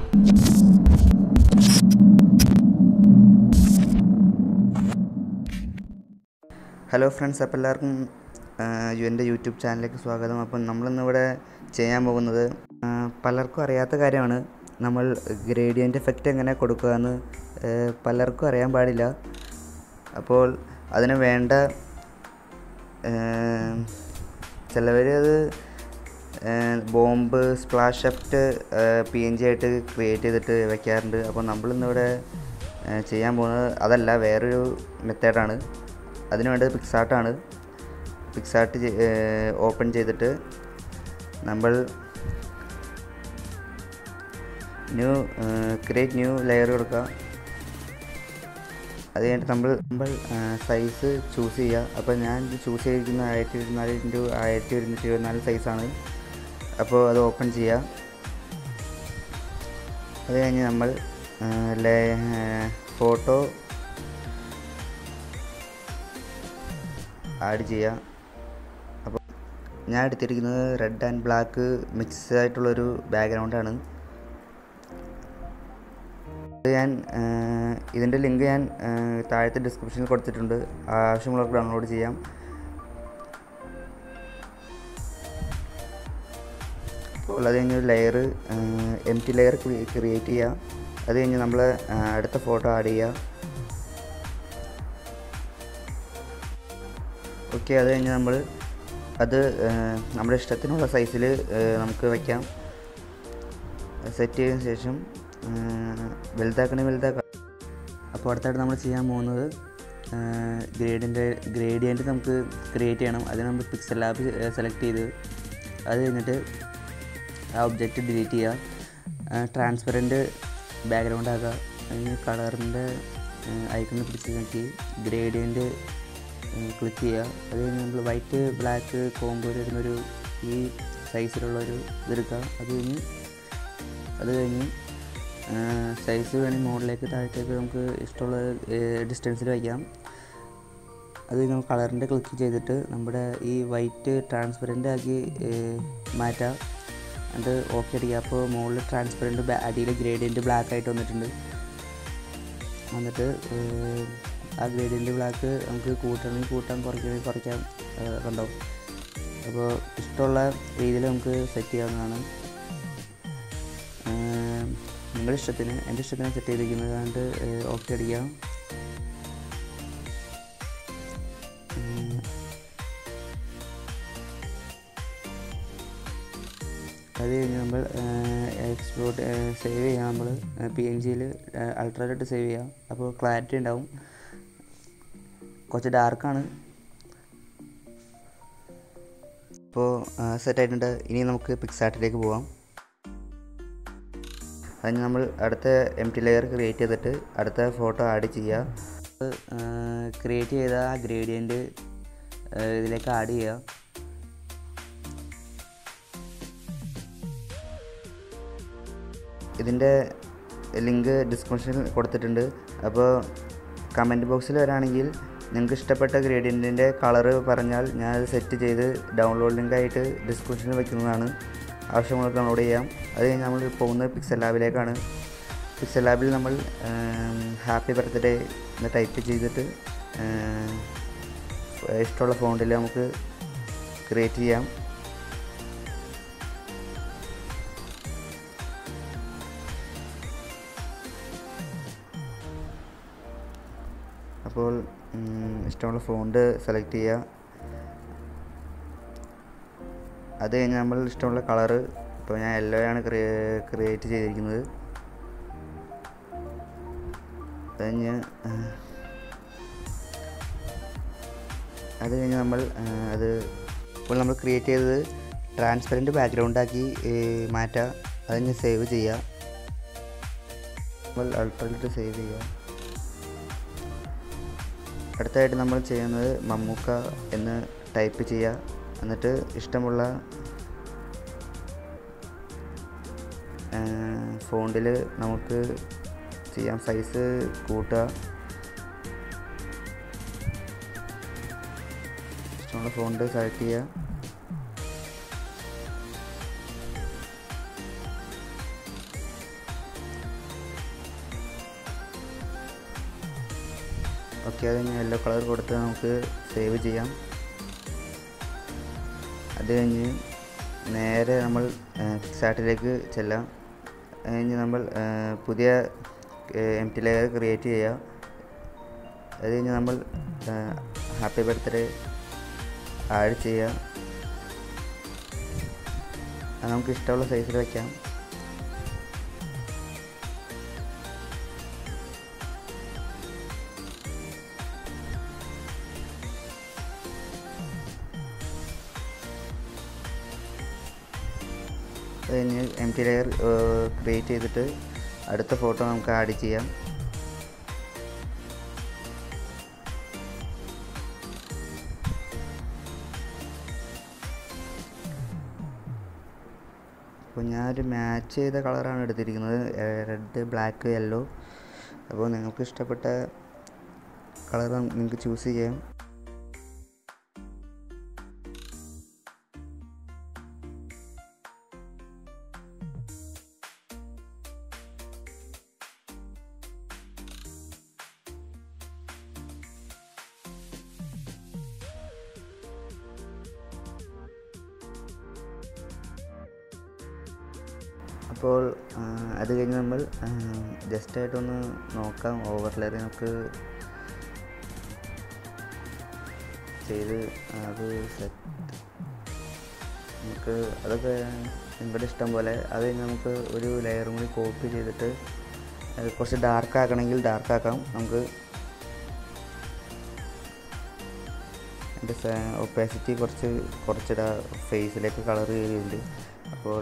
hello friends അപ്പോൾ എല്ലാവർക്കും എൻ്റെ യൂട്യൂബ് ചാനലിലേക്ക് സ്വാഗതം അപ്പം നമ്മളിന്നിവിടെ ചെയ്യാൻ പോകുന്നത് ആ, പലർക്കും അറിയാത്ത കാര്യമാണ് നമ്മൾ ഗ്രേഡിയൻ്റ് എഫക്റ്റ് എങ്ങനെ കൊടുക്കുക എന്ന് ആ, പലർക്കും അറിയാൻ പാടില്ല അപ്പോൾ അതിന് വേണ്ട ചിലവർ അത് bomb splash effect P N G ആയിട്ട് ക്രിയേറ്റ് ചെയ്തിട്ട് വെക്കാറുണ്ട് അപ്പോൾ നമ്മളിന്നിവിടെ ആ, ചെയ്യാൻ പോകുന്നത് അതല്ല വേറൊരു മെത്തേഡാണ് അതിന് വേണ്ടത് പിക്സാർട്ടാണ് പിക്സാർട്ട് ഓപ്പൺ ചെയ്തിട്ട് നമ്മൾ ന്യൂ ക്രിയേറ്റ് ന്യൂ ലെയർ കൊടുക്കുക അത് കഴിഞ്ഞിട്ട് നമ്മൾ നമ്മൾ സൈസ് ചൂസ് ചെയ്യുക അപ്പോൾ ഞാൻ ഇത് ചൂസ് ചെയ്തിരിക്കുന്ന ആയിരത്തി ഇരുപത്തിനാല് ഇൻറ്റു ആയിരത്തി ഒരുന്നൂറ്റി ഇരുപത്തിനാല് സൈസാണ് അപ്പോൾ അത് ഓപ്പൺ ചെയ്യുക അത് കഴിഞ്ഞ് നമ്മൾ ഫോട്ടോ ആഡ് ചെയ്യുക അപ്പോൾ ഞാൻ എടുത്തിരിക്കുന്നത് റെഡ് ആൻഡ് ബ്ലാക്ക് മിക്സ് ആയിട്ടുള്ളൊരു ബാക്ക്ഗ്രൗണ്ടാണ് ഇത് ഞാൻ ഇതിൻ്റെ ലിങ്ക് ഞാൻ ആ, താഴത്തെ ഡിസ്ക്രിപ്ഷനിൽ കൊടുത്തിട്ടുണ്ട് ആവശ്യമുള്ളവർക്ക് ഡൗൺലോഡ് ചെയ്യാം അപ്പോൾ അത് കഴിഞ്ഞ് layer empty layer create ചെയ്യുക അത് കഴിഞ്ഞ് നമ്മൾ അടുത്ത ഫോട്ടോ ആഡ് ചെയ്യുക ഓക്കെ അത് കഴിഞ്ഞ് നമ്മൾ അത് ആ, നമ്മുടെ ഇഷ്ടത്തിനുള്ള സൈസിൽ നമുക്ക് വയ്ക്കാം സെറ്റ് ചെയ്തതിന് ശേഷം ആ, വലുതാക്കണേ വലുതാക്കാം അപ്പോൾ അടുത്തായിട്ട് നമ്മൾ ചെയ്യാൻ പോകുന്നത് ഗ്രേഡിൻ്റെ ഗ്രേഡിയൻറ്റ് നമുക്ക് ക്രിയേറ്റ് ചെയ്യണം അതിന് നമ്മൾ പിക്സൽ ലാബ് സെലക്ട് ചെയ്ത് അത് കഴിഞ്ഞിട്ട് ആ ഒബ്ജക്റ്റ് ഡിലീറ്റ് ചെയ്യുക ട്രാൻസ്പെറൻറ്റ് ബാക്ക്ഗ്രൗണ്ട് ആക്കുക അതിന് കളറിൻ്റെ ഐക്കണിൽ പിടിച്ച് നോക്കി ഗ്രേഡിയൻറ്റ് ക്ലിക്ക് ചെയ്യുക അത് കഴിഞ്ഞ് നമ്മൾ വൈറ്റ് ബ്ലാക്ക് കോമ്പോ വരുന്നൊരു ഈ സൈസിലുള്ളൊരു ഇതെടുക്കുക അത് കഴിഞ്ഞ് അത് കഴിഞ്ഞ് സൈസ് വേണമെങ്കിൽ മുകളിലേക്ക് താഴത്തേക്ക് നമുക്ക് ഇഷ്ടമുള്ള ഡിസ്റ്റൻസിൽ വയ്ക്കാം അത് കഴിഞ്ഞ് നമ്മൾ കളറിൻ്റെ ക്ലിക്ക് ചെയ്തിട്ട് നമ്മുടെ ഈ വൈറ്റ് ട്രാൻസ്പെറൻ്റ് ആക്കി ഏഹ്, മാറ്റാം അത് ഓക്കെ അടിക്കുക അപ്പോൾ മുകളിൽ ട്രാൻസ്പെറൻറ്റ് അടിയിൽ ഗ്രേഡിയൻറ്റ് ബ്ലാക്ക് ആയിട്ട് വന്നിട്ടുണ്ട് എന്നിട്ട് ഏഹ്, ആ ഗ്രേഡിയൻറ്റ് ബ്ലാക്ക് നമുക്ക് കൂട്ടണമെങ്കിൽ കൂട്ടാം കുറയ്ക്കണമെങ്കിൽ കുറയ്ക്കാം ഏഹ്, കണ്ടോ അപ്പോൾ ഇഷ്ടമുള്ള രീതിയിൽ നമുക്ക് സെറ്റ് ചെയ്യാവുന്നതാണ് ഏഹ്, നിങ്ങളുടെ ഇഷ്ടത്തിന് എൻ്റെ ഇഷ്ടത്തിന് സെറ്റ് ചെയ്തിരിക്കുന്നത് അതുകൊണ്ട് ഓക്കെ അടിക്കാം ഏഹ്, അത് കഴിഞ്ഞ് നമ്മൾ എക്സ്പോർട്ട് സേവ് ചെയ്യാം നമ്മൾ പി എൻ ജിയിൽ അൾട്രായിട്ട് സേവ് ചെയ്യാം അപ്പോൾ ക്ലാരിറ്റി ഉണ്ടാവും കുറച്ച് ഡാർക്കാണ് അപ്പോൾ സെറ്റ് ആയിട്ടുണ്ട് ഇനി നമുക്ക് പിക്സാർട്ടിലേക്ക് പോവാം അതിന് നമ്മൾ അടുത്ത എം ടി ലെയർ ക്രിയേറ്റ് ചെയ്തിട്ട് അടുത്ത ഫോട്ടോ ആഡ് ചെയ്യുക ക്രിയേറ്റ് ചെയ്ത ആ ഗ്രേഡിയൻറ്റ് ഇതിലേക്ക് ആഡ് ചെയ്യുക ഇതിൻ്റെ ലിങ്ക് ഡിസ്ക്രിപ്ഷനിൽ കൊടുത്തിട്ടുണ്ട് അപ്പോൾ കമൻറ്റ് ബോക്സിൽ വരാണെങ്കിൽ നിങ്ങൾക്ക് ഇഷ്ടപ്പെട്ട ഗ്രേഡിയൻറ്റിൻ്റെ കളറ് പറഞ്ഞാൽ ഞാനത് സെറ്റ് ചെയ്ത് ഡൗൺലോഡ് ലിങ്കായിട്ട് ഡിസ്ക്രിപ്ഷനിൽ വയ്ക്കുന്നതാണ് ആവശ്യമുള്ള ഡൗൺലോഡ് ചെയ്യാം അത് കഴിഞ്ഞ് നമ്മൾ പോകുന്നത് പിക്സൽ ലാബിലേക്കാണ് പിക്സൽ ലാബിൽ നമ്മൾ ഹാപ്പി ബർത്ത്ഡേ എന്ന് ടൈപ്പ് ചെയ്തിട്ട് ഏം, ഇഷ്ടമുള്ള ഫോണ്ടിൽ നമുക്ക് ക്രിയേറ്റ് ചെയ്യാം അപ്പോൾ ഉം, ഇഷ്ടമുള്ള ഫോണ്ട് സെലക്ട് ചെയ്യുക അത് കഴിഞ്ഞ് നമ്മൾ ഇഷ്ടമുള്ള കളറ് ഇപ്പോൾ ഞാൻ യെല്ലോ ആണ് ക്രിയേറ്റ് ചെയ്തിരിക്കുന്നത് അത് കഴിഞ്ഞ് ആ, അത് കഴിഞ്ഞ് നമ്മൾ ആ, അത് ഇപ്പോൾ നമ്മൾ ക്രിയേറ്റ് ചെയ്തത് ട്രാൻസ്പെറൻറ്റ് ബാക്ക്ഗ്രൗണ്ട് ആക്കി ഏ, മാറ്റുക അത് കഴിഞ്ഞ് സേവ് ചെയ്യുക നമ്മൾ അൾട്രലിട്ട് സേവ് ചെയ്യുക അടുത്തായിട്ട് നമ്മൾ ചെയ്യുന്നത് മമ്മൂക്ക എന്ന് ടൈപ്പ് ചെയ്യുക എന്നിട്ട് ഇഷ്ടമുള്ള ഫോണ്ടിൽ നമുക്ക് ചെയ്യാം സൈസ് കൂട്ടുക ഇഷ്ടമുള്ള ഫോണ്ട് സെലക്ട് ചെയ്യുക ഓക്കെ അത് കഴിഞ്ഞ് യെല്ലോ കളർ കൊടുത്ത് നമുക്ക് സേവ് ചെയ്യാം അത് കഴിഞ്ഞ് നേരെ നമ്മൾ പിക്സാർട്ടിലേക്ക് ചെല്ലാം അത് കഴിഞ്ഞ് നമ്മൾ ആ, പുതിയ എം ടി ലെയർ ക്രിയേറ്റ് ചെയ്യുക അത് കഴിഞ്ഞ് നമ്മൾ ഹാപ്പി ബർത്ത്ഡേ ആഡ് ചെയ്യുക അത് നമുക്ക് ഇഷ്ടമുള്ള സൈസിൽ വയ്ക്കാം അത് കഴിഞ്ഞ് എം ടി ലെയർ ക്രിയേറ്റ് ചെയ്തിട്ട് അടുത്ത ഫോട്ടോ നമുക്ക് ആഡ് ചെയ്യാം അപ്പോൾ ഞാനൊരു മാച്ച് ചെയ്ത കളറാണ് എടുത്തിരിക്കുന്നത് റെഡ് ബ്ലാക്ക് യെല്ലോ അപ്പോൾ നിങ്ങൾക്ക് ഇഷ്ടപ്പെട്ട കളർ നിങ്ങൾക്ക് ചൂസ് ചെയ്യാം അപ്പോൾ ആ, അത് കഴിഞ്ഞ് നമ്മൾ ജസ്റ്റ് ആയിട്ടൊന്ന് നോക്കാം ഓവർലെയർ നമുക്ക് ചെയ്ത് അത് സെറ്റ് നമുക്ക് അതൊക്കെ നിങ്ങളുടെ ഇഷ്ടം പോലെ അത് കഴിഞ്ഞ് നമുക്ക് ഒരു ലെയറും കൂടി കോപ്പി ചെയ്തിട്ട് അത് കുറച്ച് ഡാർക്ക് ആക്കണമെങ്കിൽ ഡാർക്ക് ആക്കാം നമുക്ക് എൻ്റെ ഒപ്പാസിറ്റി കുറച്ച് കുറച്ചിട ഫേസിലേക്ക് കളർ ചെയ്യുന്നുണ്ട് അപ്പോൾ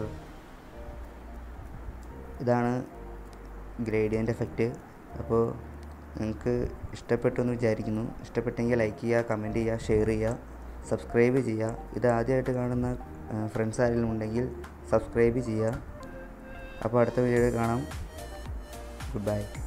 ഇതാണ് ഗ്രേഡിയൻ്റ് എഫക്റ്റ് അപ്പോൾ നിങ്ങൾക്ക് ഇഷ്ടപ്പെട്ടു എന്ന് വിചാരിക്കുന്നു ഇഷ്ടപ്പെട്ടെങ്കിൽ ലൈക്ക് ചെയ്യുക കമൻറ്റ് ചെയ്യുക ഷെയർ ചെയ്യുക സബ്സ്ക്രൈബ് ചെയ്യുക ഇത് ആദ്യമായിട്ട് കാണുന്ന ഫ്രണ്ട്സ് ആരെങ്കിലും ഉണ്ടെങ്കിൽ സബ്സ്ക്രൈബ് ചെയ്യുക അപ്പോൾ അടുത്ത വീഡിയോയിൽ കാണാം ഗുഡ് ബൈ